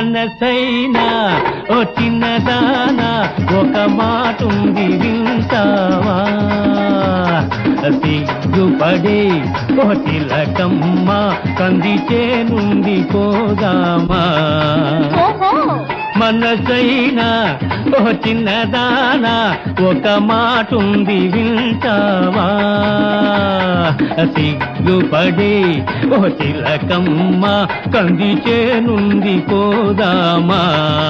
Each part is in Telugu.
మనసైనా ఓ చిన్నదానా ఒక మాటుంది వింటావా సిగ్గుపడే ఓ తిలకమ్మ కంది చేనుండి పోదామా ఓహో మనసైనా ఓ చిన్నదానా ఒక మాటుంది వింటావా సిగ్గుపడే ఓ తిలకమ్మ కంది చేనుంది పోదామా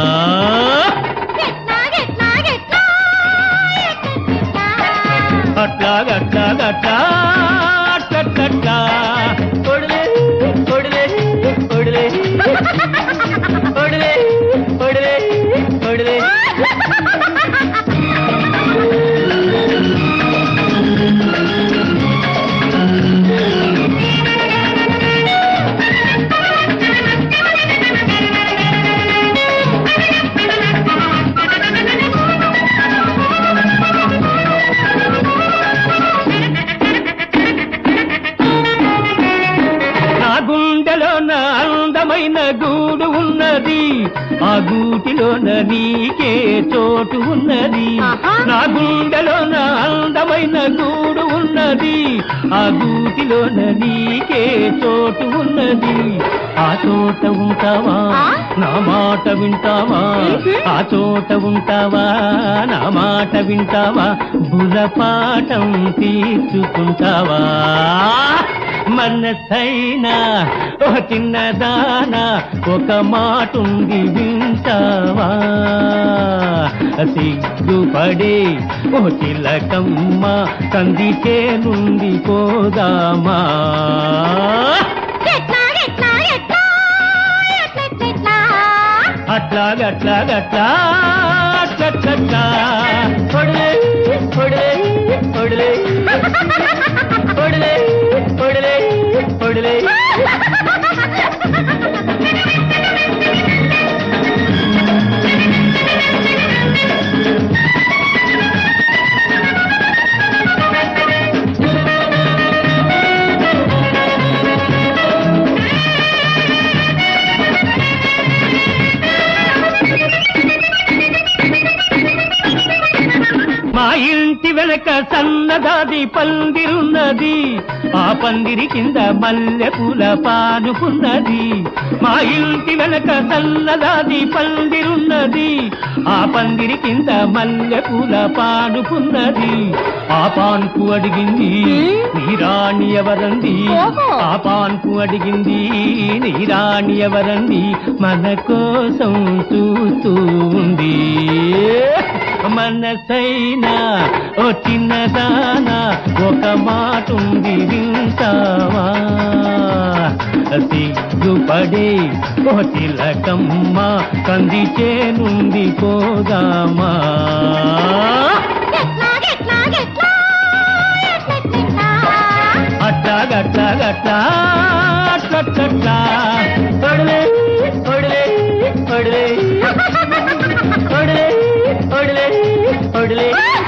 ఎట్లా ఎట్లా ఎట్లా ఎట్లా అట్లా గట్లా గట్లా అట్లట్లట్లా కొడలే కొడలే కొడలే కొడలే కొడలే కొడలే నా గుండెలోన అందమైన గూడు ఉన్నది ఆ గూటిలోన నీకే చోటు ఉన్నది ఆహా. నా గుండెలోన అందమైన గూడు ఉన్నది ఆ గూటిలోన నీకే చోటు ఉన్నది ఆ చోట ఉంటావా ఆ? నా మాట వింటావా మ్మ్. ఆ చోట ఉంటావా నా మాట వింటావా బుర్రపాఠం తీర్చుకుంటావా మనసైనా ఓ చిన్నదానా ఒక మాటుంది వింటావా సిగ్గుపడే ఓ తిలకమ్మ కందికే నుండి పోదామా ఎట్లా ఎట్లా ఎట్లా ఎట్లా అట్లా గట్లా గట్లా అట్లట్లట్లా కొడలే కొడలే కొడలే కొడలే కొడలే కొడలే మా ఇంటి వెనక సన్నదాది పందిరున్నది ఆ పందిరి కింద మల్లె పూల పానుకున్నది మా ఇంటి వెనక సన్నదాది పందిరున్నది ఆ పందిరి కింద మల్లె పూల పానుకున్నది ఆ పాన్పు అడిగింది నీ రాణి ఎవరంది ఓహో. ఆ పాన్పు అడిగింది నీ రాణి ఎవరంది మన కోసం చూస్తూ ఉంది మనసైనా ఓ చిన్నదానా ఒక మాటుంది వింటావా సిగ్గుపడే ఓ తిలకమ్మ కంది చేనుండి పోదామా ఎట్లా ఎట్లా ఎట్లా ఎట్లా అట్లా గట్లా గట్లా అట్లట్లట్లా కొడలే కొడలే కొడలే కొడలే కొడలే కొడలే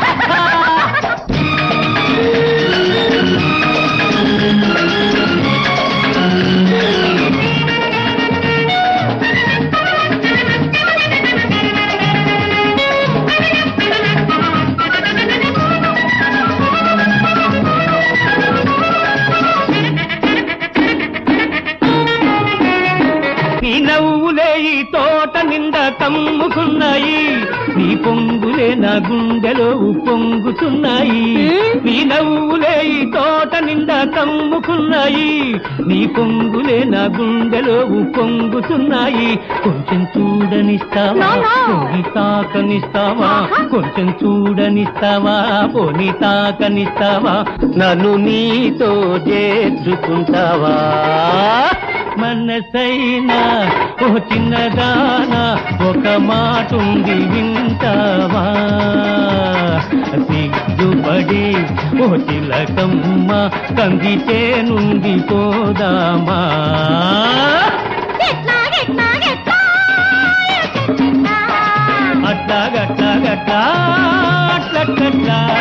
నీ నవ్వులే ఈ తోట నిండా కమ్ముకున్నాయి నీ పొంగులే నా గుండెలో పొంగుతున్నాయి నీ నవ్వులే ఈ తోట నిండా కమ్ముకున్నాయి నీ పొంగులే నా గుండెలో పొంగుతున్నాయి కొంచెం చూడనిస్తావా No, no. పోని తాకనిస్తావా ఆహా. కొంచెం చూడనిస్తావా పోని తాకనిస్తావా నన్ను నీతో చేర్చుకుంటావా మనసైనా ఓ చిన్నదానా ఒక మాటుంది వింటావా సిగ్గుపడి ఓ తిలకమ్మ కందితే నుండి పోదామా ఎట్లా ఎట్లా ఎట్లా ఎట్లా అట్లా గట్లా గట్లా అట్లట్లట్లా